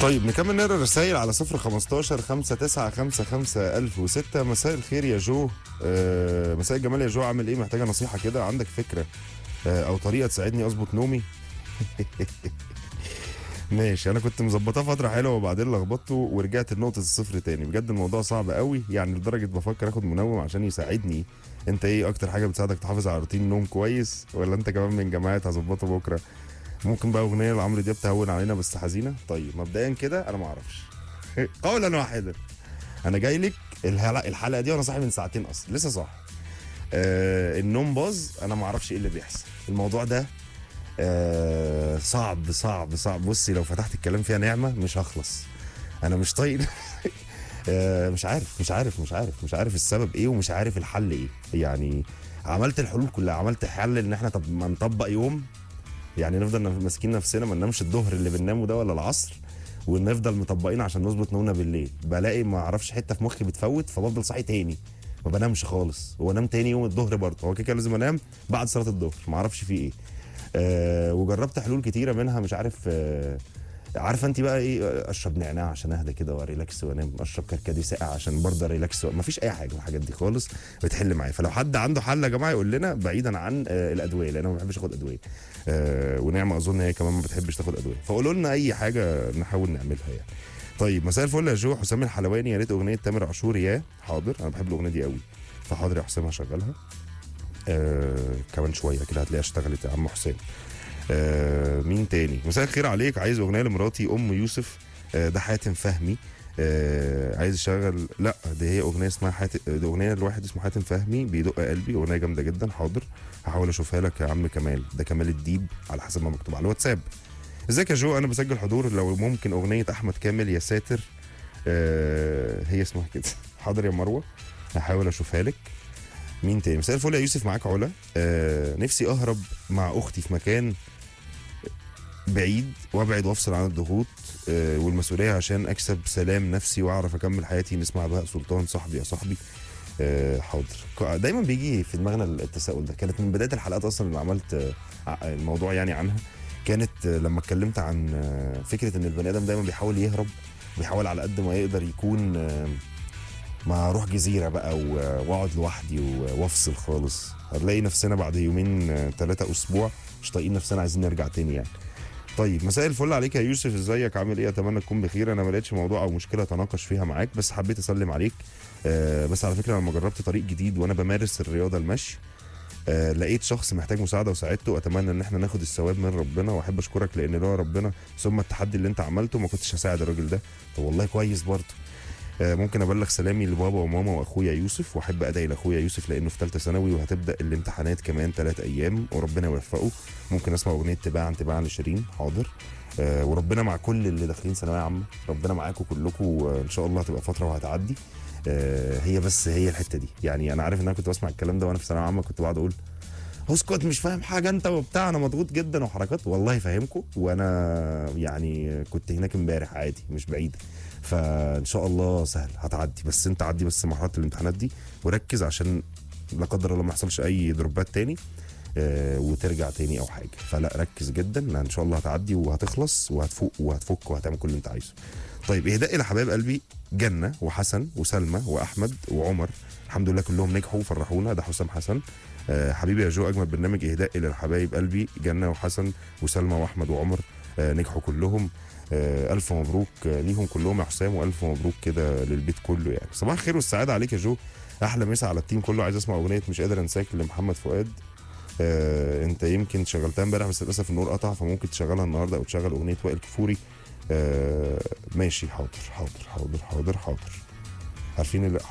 طيب نكمل نقرا الرسائل على صفر 15 5 9 5 5 1006 مساء الخير يا جو آه مساء الجمال يا جو عامل ايه محتاجه نصيحه كده عندك فكره آه او طريقه تساعدني اظبط نومي ماشي انا كنت مظبطاه فتره حلوه وبعدين لخبطته ورجعت لنقطه الصفر تاني بجد الموضوع صعب قوي يعني لدرجه بفكر اخد منوم عشان يساعدني انت ايه اكتر حاجه بتساعدك تحافظ على روتين نوم كويس ولا انت كمان من جماعات هظبطه بكره ممكن بقى اغنيه لعمرو دياب تهون علينا بس حزينه طيب مبدئيا كده انا ما اعرفش قولا واحدا انا جاي لك الحلقه الحلقه دي وانا صاحي من ساعتين اصلا لسه صاحي آه النوم باظ انا ما اعرفش ايه اللي بيحصل الموضوع ده آه صعب صعب صعب بصي لو فتحت الكلام فيها نعمه مش هخلص انا مش طايق آه مش عارف مش عارف مش عارف مش عارف السبب ايه ومش عارف الحل ايه يعني عملت الحلول كلها عملت حل ان احنا طب ما نطبق يوم يعني نفضل ماسكين نفسنا ما ننامش الظهر اللي بننامه ده ولا العصر ونفضل مطبقين عشان نظبط نومنا بالليل بلاقي ما اعرفش حته في مخي بتفوت فبفضل صاحي تاني ما بنامش خالص وانام تاني يوم الظهر برضه هو كده كده لازم انام بعد صلاه الظهر ما اعرفش فيه ايه آه وجربت حلول كتيره منها مش عارف آه عارفه انت بقى ايه اشرب نعناع عشان اهدى كده واريلاكس وانام اشرب كركديه ساقع عشان برضه اريلاكس ما فيش اي حاجه من الحاجات دي خالص بتحل معايا فلو حد عنده حل يا جماعه يقول لنا بعيدا عن آه الادويه لان انا ما بحبش اخد ادويه آه ونعمه اظن هي كمان ما بتحبش تاخد ادويه فقولوا لنا اي حاجه نحاول نعملها يعني طيب مساء الفل يا جو حسام الحلواني يا ريت اغنيه تامر عاشور يا حاضر انا بحب الاغنيه دي قوي فحاضر يا حسام هشغلها آه كمان شويه كده هتلاقيها اشتغلت يا عم حسام آه مين تاني مساء الخير عليك عايز اغنيه لمراتي ام يوسف آه ده حاتم فهمي آه عايز اشغل لا دي هي اغنيه اسمها حاتم دي اغنيه لواحد اسمه حاتم فهمي بيدق قلبي اغنيه جامده جدا حاضر هحاول اشوفها لك يا عم كمال ده كمال الديب على حسب ما مكتوب على الواتساب ازيك يا جو انا بسجل حضور لو ممكن اغنيه احمد كامل يا ساتر آه هي اسمها كده حاضر يا مروه هحاول اشوفها لك مين تاني مساء الفل يا يوسف معاك علا آه نفسي اهرب مع اختي في مكان بعيد وابعد وافصل عن الضغوط آه والمسؤوليه عشان اكسب سلام نفسي واعرف اكمل حياتي نسمع بهاء سلطان صاحبي يا صاحبي آه حاضر دايما بيجي في دماغنا التساؤل ده كانت من بدايه الحلقات اصلا اللي عملت آه الموضوع يعني عنها كانت آه لما اتكلمت عن آه فكره ان البني ادم دايما بيحاول يهرب بيحاول على قد ما يقدر يكون آه ما اروح جزيره بقى واقعد لوحدي وافصل خالص هنلاقي نفسنا بعد يومين ثلاثه اسبوع مش طايقين نفسنا عايزين نرجع تاني يعني طيب مساء الفل عليك يا يوسف ازيك عامل ايه اتمنى تكون بخير انا ما لقيتش موضوع او مشكله اتناقش فيها معاك بس حبيت اسلم عليك آه بس على فكره لما جربت طريق جديد وانا بمارس الرياضه المشي آه لقيت شخص محتاج مساعده وساعدته اتمنى ان احنا ناخد الثواب من ربنا واحب اشكرك لان لو ربنا ثم التحدي اللي انت عملته ما كنتش هساعد الراجل ده طب والله كويس برضه ممكن ابلغ سلامي لبابا وماما واخويا يوسف واحب ادعي لاخويا يوسف لانه في ثالثه ثانوي وهتبدا الامتحانات كمان ثلاث ايام وربنا يوفقه ممكن اسمع اغنيه تباعا تباعا لشيرين حاضر آه وربنا مع كل اللي داخلين ثانويه عامه ربنا معاكم كلكم وان شاء الله هتبقى فتره وهتعدي آه هي بس هي الحته دي يعني انا عارف ان انا كنت بسمع الكلام ده وانا في ثانويه عامه كنت بقعد اقول اسكت مش فاهم حاجه انت وبتاع انا مضغوط جدا وحركات والله فاهمكم وانا يعني كنت هناك امبارح عادي مش بعيد فان شاء الله سهل هتعدي بس انت عدي بس مرحله الامتحانات دي وركز عشان لا قدر الله ما يحصلش اي دروبات تاني آه وترجع تاني او حاجه فلا ركز جدا ان شاء الله هتعدي وهتخلص وهتفوق وهتفك وهتعمل كل اللي انت عايزه طيب اهداء الى حبايب قلبي جنه وحسن وسلمى واحمد وعمر الحمد لله كلهم نجحوا وفرحونا ده حسام حسن آه حبيبي يا جو اجمل برنامج اهداء الى حبايب قلبي جنه وحسن وسلمى واحمد وعمر آه نجحوا كلهم آه الف مبروك ليهم كلهم يا حسام والف مبروك كده للبيت كله يعني صباح الخير والسعاده عليك يا جو احلى مسا على التيم كله عايز اسمع اغنيه مش قادر انساك لمحمد فؤاد آه انت يمكن شغلتها امبارح بس للاسف النور قطع فممكن تشغلها النهارده او تشغل اغنيه وائل كفوري آه ماشي حاضر حاضر حاضر حاضر حاضر عارفين اللي